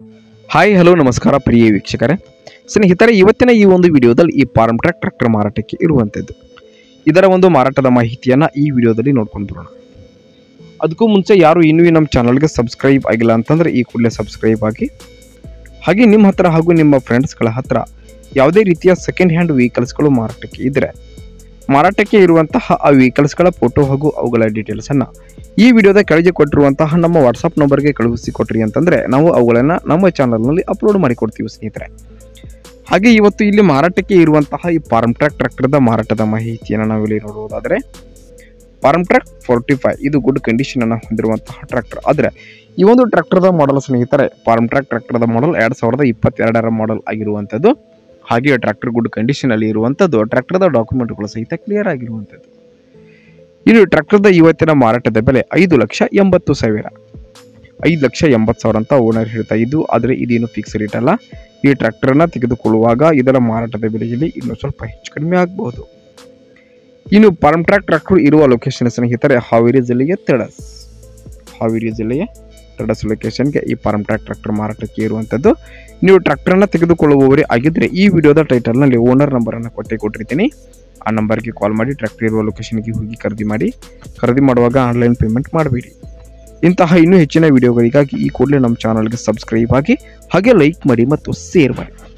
hi hello ನಮಸ್ಕಾರ ಪ್ರಿಯ ವೀಕ್ಷಕರೇ ಸ್ನೇಹಿತರೆ ಇವತ್ತಿನ ಈ ಒಂದು ವಿಡಿಯೋದಲ್ಲಿ ಈ ಫಾರ್ಮ್ ಟ್ರ್ಯಾಕ್ ಟ್ರ್ಯಾಕ್ಟರ್ ಮಾರಾಟಕ್ಕೆ ಇರುವಂಥದ್ದು ಇದರ ಒಂದು ಮಾರಾಟದ ಮಾಹಿತಿಯನ್ನು ಈ ವಿಡಿಯೋದಲ್ಲಿ ನೋಡ್ಕೊಂಡು ಬರೋಣ ಅದಕ್ಕೂ ಮುಂಚೆ ಯಾರು ಇನ್ನೂ ಈ ನಮ್ಮ ಚಾನಲ್ಗೆ ಸಬ್ಸ್ಕ್ರೈಬ್ ಆಗಿಲ್ಲ ಅಂತಂದರೆ ಈ ಕೂಡಲೇ ಸಬ್ಸ್ಕ್ರೈಬ್ ಆಗಿ ಹಾಗೆ ನಿಮ್ಮ ಹತ್ರ ಹಾಗೂ ನಿಮ್ಮ ಫ್ರೆಂಡ್ಸ್ಗಳ ಹತ್ರ ಯಾವುದೇ ರೀತಿಯ ಸೆಕೆಂಡ್ ಹ್ಯಾಂಡ್ ವೆಹಿಕಲ್ಸ್ಗಳು ಮಾರಾಟಕ್ಕೆ ಇದ್ದರೆ ಮಾರಾಟಕ್ಕೆ ಇರುವಂತಹ ಆ ವೆಹಿಕಲ್ಸ್ಗಳ ಫೋಟೋ ಹಾಗೂ ಅವುಗಳ ಡೀಟೇಲ್ಸನ್ನು ಈ ವಿಡಿಯೋದ ಕೆಳಗೆ ಕೊಟ್ಟಿರುವಂತಹ ನಮ್ಮ ವಾಟ್ಸಪ್ ನಂಬರ್ಗೆ ಕಳುಹಿಸಿ ಕೊಟ್ರಿ ಅಂತಂದರೆ ನಾವು ಅವುಗಳನ್ನು ನಮ್ಮ ಚಾನಲ್ನಲ್ಲಿ ಅಪ್ಲೋಡ್ ಮಾಡಿಕೊಡ್ತೀವಿ ಸ್ನೇಹಿತರೆ ಹಾಗೆ ಇವತ್ತು ಇಲ್ಲಿ ಮಾರಾಟಕ್ಕೆ ಇರುವಂತಹ ಈ ಫಾರ್ಮ್ ಟ್ರ್ಯಾಕ್ ಟ್ರ್ಯಾಕ್ಟರ್ದ ಮಾರಾಟದ ಮಾಹಿತಿಯನ್ನು ನಾವಿಲ್ಲಿ ನೋಡುವುದಾದರೆ ಫಾರ್ಮ್ ಟ್ರ್ಯಾಕ್ ಫೋರ್ಟಿ ಫೈವ್ ಇದು ಗುಡ್ ಕಂಡೀಷನ್ ಅನ್ನು ಹೊಂದಿರುವಂತಹ ಟ್ರ್ಯಾಕ್ಟರ್ ಆದರೆ ಈ ಒಂದು ಟ್ರ್ಯಾಕ್ಟರ್ದ ಮಾಡಲ್ ಸ್ನೇಹಿತರೆ ಫಾರ್ಮ್ ಟ್ರ್ಯಾಕ್ ಟ್ರ್ಯಾಕ್ಟರ್ದ ಮಾಡಲ್ ಎರಡು ಸಾವಿರದ ಇಪ್ಪತ್ತೆರಡರ ಮಾಡಲ್ ಆಗಿರುವಂಥದ್ದು ಹಾಗೆ ಟ್ರ್ಯಾಕ್ಟರ್ ಗುಡ್ ಕಂಡೀಷನ್ ಅಲ್ಲಿ ಇರುವಂಥದ್ದು ಟ್ರ್ಯಾಕ್ಟರ್ದ ಡಾಕ್ಯುಮೆಂಟ್ಗಳು ಸಹಿತ ಕ್ಲಿಯರ್ ಆಗಿರುವಂಥದ್ದು ಇನ್ನು ಟ್ರ್ಯಾಕ್ಟರ್ದ ಇವತ್ತಿನ ಮಾರಾಟದ ಬೆಲೆ ಐದು ಲಕ್ಷ ಎಂಬತ್ತು ಸಾವಿರ ಐದು ಲಕ್ಷ ಎಂಬತ್ತು ಸಾವಿರ ಅಂತ ಓನರ್ ಹೇಳ್ತಾ ಇದ್ದು ಆದರೆ ಇದೇನು ಫಿಕ್ಸ್ ರೇಟ್ ಅಲ್ಲ ಈ ಟ್ರ್ಯಾಕ್ಟರ್ನ ತೆಗೆದುಕೊಳ್ಳುವಾಗ ಇದರ ಮಾರಾಟದ ಬೆಲೆಯಲ್ಲಿ ಇನ್ನೂ ಸ್ವಲ್ಪ ಹೆಚ್ಚು ಕಡಿಮೆ ಆಗಬಹುದು ಇನ್ನು ಫಾರ್ಮ್ ಟ್ರ್ಯಾಕ್ ಟ್ರ್ಯಾಕ್ಟರ್ ಇರುವ ಲೊಕೇಶನ್ ಸ್ನೇಹಿತರೆ ಹಾವೇರಿ ಜಿಲ್ಲೆಯ ತಡಸ್ ಹಾವೇರಿ ಜಿಲ್ಲೆಯ ತಡಸ್ ಲೊಕೇಶನ್ಗೆ ಈ ಫಾರ್ಮ್ ಟ್ರ್ಯಾಕ್ ಟ್ರ್ಯಾಕ್ಟರ್ ಮಾರಾಟಕ್ಕೆ ಇರುವಂಥದ್ದು ನೀವು ಟ್ರ್ಯಾಕ್ಟರ್ನ ತೆಗೆದುಕೊಳ್ಳುವವರೇ ಆಗಿದ್ದರೆ ಈ ವಿಡಿಯೋದ ಟೈಟಲ್ನಲ್ಲಿ ಓನರ್ ನಂಬರನ್ನು ಕೊಟ್ಟೆ ಕೊಟ್ಟಿರ್ತೀನಿ ಆ ನಂಬರ್ಗೆ ಕಾಲ್ ಮಾಡಿ ಟ್ರ್ಯಾಕ್ಟರ್ ಇರುವ ಲೊಕೇಶನ್ಗೆ ಹೋಗಿ ಖರೀದಿ ಮಾಡಿ ಖರೀದಿ ಮಾಡುವಾಗ ಆನ್ಲೈನ್ ಪೇಮೆಂಟ್ ಮಾಡಬೇಡಿ ಇಂತಹ ಇನ್ನೂ ಹೆಚ್ಚಿನ ವಿಡಿಯೋಗಳಿಗಾಗಿ ಈ ಕೂಡಲೇ ನಮ್ಮ ಚಾನಲ್ಗೆ ಸಬ್ಸ್ಕ್ರೈಬ್ ಆಗಿ ಹಾಗೆ ಲೈಕ್ ಮಾಡಿ ಮತ್ತು ಶೇರ್ ಮಾಡಿ